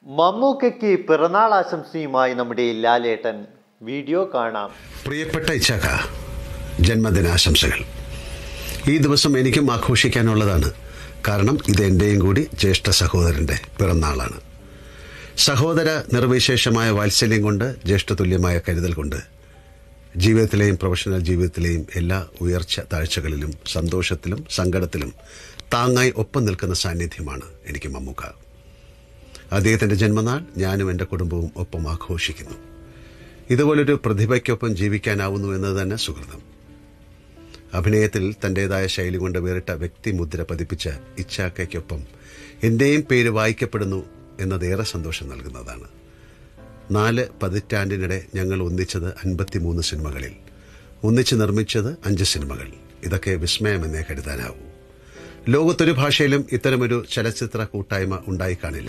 മമ്മൂക്കയ്ക്ക് പിറന്നാൾ ആശംസയുമായി നമ്മുടെ ലാലേട്ടൻ വീഡിയോ കാണാം പ്രിയപ്പെട്ട ഇച്ചാക്ക ജന്മദിനാശംസകൾ ഈ ദിവസം എനിക്കും ആഘോഷിക്കാനുള്ളതാണ് കാരണം ഇത് എൻ്റെയും കൂടി ജ്യേഷ്ഠ സഹോദരൻ്റെ പിറന്നാളാണ് സഹോദര നിർവിശേഷമായ വാത്സല്യം കൊണ്ട് ജ്യേഷ്ഠതുല്യമായ കരുതൽ കൊണ്ട് ജീവിതത്തിലെയും പ്രൊഫഷണൽ ജീവിതത്തിലെയും എല്ലാ ഉയർച്ച താഴ്ചകളിലും സന്തോഷത്തിലും സങ്കടത്തിലും താങ്ങായി ഒപ്പം നിൽക്കുന്ന സാന്നിധ്യമാണ് എനിക്ക് മമ്മൂക്ക അദ്ദേഹത്തിൻ്റെ ജന്മനാൾ ഞാനും എൻ്റെ കുടുംബവും ഒപ്പം ആഘോഷിക്കുന്നു ഇതുപോലൊരു പ്രതിഭയ്ക്കൊപ്പം ജീവിക്കാനാവുന്നു എന്നത് തന്നെ സുഹൃതം അഭിനയത്തിൽ തൻ്റെതായ ശൈലി കൊണ്ട് വേറിട്ട വ്യക്തിമുദ്ര പതിപ്പിച്ച ഇച്ചാക്കയ്ക്കൊപ്പം എൻ്റെയും പേര് വായിക്കപ്പെടുന്നു എന്നതേറെ സന്തോഷം നൽകുന്നതാണ് നാല് പതിറ്റാണ്ടിനിടെ ഞങ്ങൾ ഒന്നിച്ചത് അൻപത്തിമൂന്ന് സിനിമകളിൽ ഒന്നിച്ച് നിർമ്മിച്ചത് അഞ്ച് സിനിമകൾ ഇതൊക്കെ വിസ്മയമെന്നേ കരുതാനാവൂ ലോകത്തൊരു ഭാഷയിലും ഇത്തരമൊരു ചലച്ചിത്ര കൂട്ടായ്മ ഉണ്ടായി കാണില്ല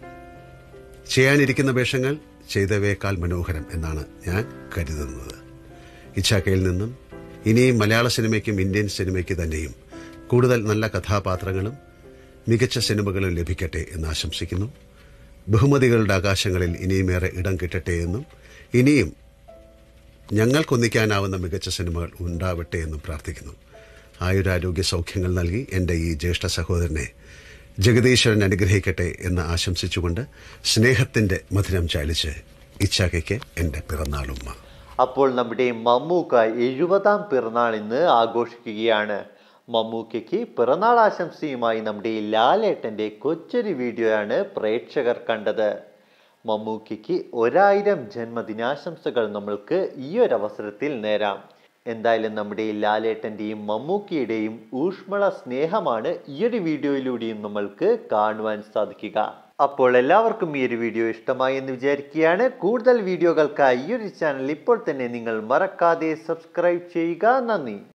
ചെയ്യാനിരിക്കുന്ന വേഷങ്ങൾ ചെയ്തവയേക്കാൾ മനോഹരം എന്നാണ് ഞാൻ കരുതുന്നത് ഇച്ചാക്കയിൽ നിന്നും ഇനിയും മലയാള സിനിമയ്ക്കും ഇന്ത്യൻ സിനിമയ്ക്ക് തന്നെയും കൂടുതൽ നല്ല കഥാപാത്രങ്ങളും മികച്ച സിനിമകളും ലഭിക്കട്ടെ എന്ന് ആശംസിക്കുന്നു ബഹുമതികളുടെ ആകാശങ്ങളിൽ ഇനിയുമേറെ ഇടം കിട്ടട്ടെ എന്നും ഇനിയും ഞങ്ങൾക്കൊന്നിക്കാനാവുന്ന മികച്ച സിനിമകൾ ഉണ്ടാവട്ടെ എന്നും പ്രാർത്ഥിക്കുന്നു ആയുരാരോഗ്യ സൗഖ്യങ്ങൾ നൽകി എൻ്റെ ഈ ജ്യേഷ്ഠ സഹോദരനെ ജഗദീശ്വരൻ അനുഗ്രഹിക്കട്ടെ എന്ന് ആശംസിച്ചുകൊണ്ട് സ്നേഹത്തിന്റെ മധുരം ചാലിച്ച് ഇച്ചാക്കയ്ക്ക് എൻ്റെ പിറന്നാളുമ്മ അപ്പോൾ നമ്മുടെ മമ്മൂക്ക എഴുപതാം പിറന്നാൾ ഇന്ന് ആഘോഷിക്കുകയാണ് മമ്മൂക്കയ്ക്ക് പിറന്നാൾ ആശംസയുമായി നമ്മുടെ ലാലേട്ടൻ്റെ കൊച്ചൊരു വീഡിയോയാണ് പ്രേക്ഷകർ കണ്ടത് മമ്മൂക്കയ്ക്ക് ഒരായിരം ജന്മദിനാശംസകൾ നമ്മൾക്ക് ഈ ഒരു അവസരത്തിൽ നേരാം എന്തായാലും നമ്മുടെ ലാലേട്ടൻ്റെയും മമ്മൂക്കിയുടെയും ഊഷ്മള സ്നേഹമാണ് ഈ ഒരു വീഡിയോയിലൂടെയും നമ്മൾക്ക് കാണുവാൻ സാധിക്കുക അപ്പോൾ എല്ലാവർക്കും ഈ ഒരു വീഡിയോ ഇഷ്ടമായി എന്ന് വിചാരിക്കുകയാണ് കൂടുതൽ വീഡിയോകൾക്കായി ഈ ഒരു ചാനൽ ഇപ്പോൾ തന്നെ നിങ്ങൾ മറക്കാതെ സബ്സ്ക്രൈബ് ചെയ്യുക നന്ദി